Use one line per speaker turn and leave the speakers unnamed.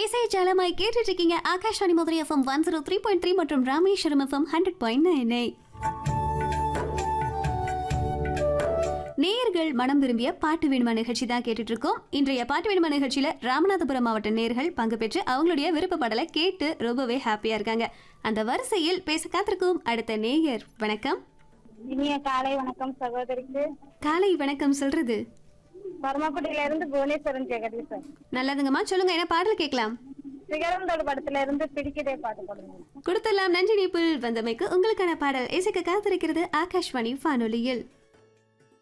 இசை ஜாலமாய் கேட்டுட்டு இருக்கீங்க Akashvani Madurai FM one zero three point three மற்றும் Rameswaram FM hundred point nine நேயர்கள் மனம் விரும்பிய பாட்டு வேணுமா நிகழ்ச்சி தான் கேட்டுட்டு இருக்கோம் இன்றைய பாட்டு வேணுமா நிகழ்ச்சியில ராமநாதபுரம் மாவட்ட நேயர்கள் பங்கு பெற்று அவங்களுடைய விருப்ப பாடலை கேட்டு ரொம்பவே ஹாப்பியா இருக்காங்க அந்த வரிசையில் பேச காத்திருக்கும் அடுத்த நேயர் வணக்கம்
இனிய காலை வணக்கம் சகோதரிக்கு
காலை வணக்கம் சொல்றது
பரமக்குடியில இருந்து புவனேஸ்வரன் ஜெகதீசன்
நல்லதுங்கம்மா சொல்லுங்க என்ன பாடல் கேட்கலாம்
சிகரந்தோட படத்துல இருந்து பிடிக்கதே பாட்டு போடுங்க
கொடுத்தெல்லாம் நன்றி நீப்புல் வந்தமைக்கு உங்களுக்கான பாடல் இசைக்க காத்திருக்கிறது ஆகாஷ்வாணி வானொலியில்